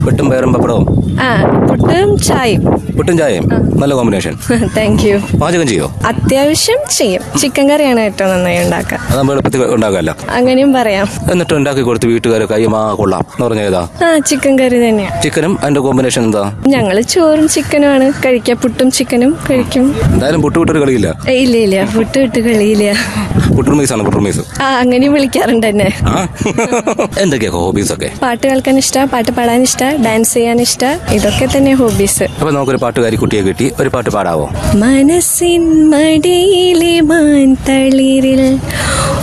പുട്ടും പയറും പപ്പടവും ആ പുട്ടും ചായയും പുട്ടും ചായയും നല്ല കോമ്പിനേഷൻ താങ്ക് യു പാചകം ചെയ്യോ അത്യാവശ്യം ചെയ്യും ചിക്കൻ കറിയാണ് ഏറ്റവും നന്നായി ഉണ്ടാക്കുക അത് നമ്മൾ എളുപ്പത്തിൽ ഉണ്ടാക്കാമല്ലോ അങ്ങനെയും പറയാം എന്നിട്ട് ഉണ്ടാക്കി കൊടുത്ത് വീട്ടുകാരൊക്കെ അയ്യോ ആ കൊള്ളാം എന്ന് പറഞ്ഞ ഏതാ ആ ചിക്കൻ കറി തന്നെയാണ് ചിക്കനും അതിന്റെ കോമ്പിനേഷൻ എന്താ ഞങ്ങൾ ചോറും ചിക്കനുമാണ് കഴിക്കുക പുട്ടും ചിക്കനും കഴിക്കും എന്തായാലും പുട്ട് വിട്ടൊരു കളിയില്ല ഏയ്, ഇല്ല ഇല്ല പുട്ട് വിട്ട് കളിയില്ല പുട്ടുമീസാണ് പുട്ടുമീസ് ആ അങ്ങനെയും വിളിക്കാറുണ്ട് എന്നെ ആ എന്തൊക്കെയാ ഹോബീസ് ഒക്കെ പാട്ട് കേൾക്കാൻ ഇഷ്ട പാട്ട് പാടാൻ ഇഷ്ട ഡാൻസ് ചെയ്യാൻ ഇഷ്ട ഇതൊക്കെ തന്നെ ഹോബീസ് അപ്പൊ നമുക്കൊരു പാട്ടുകാരി കുട്ടിയെ കിട്ടി ഒരു പാട്ട് പാടാവോ മനസ്സിൻ മടിയിലെ മാൻ തളിരിൽ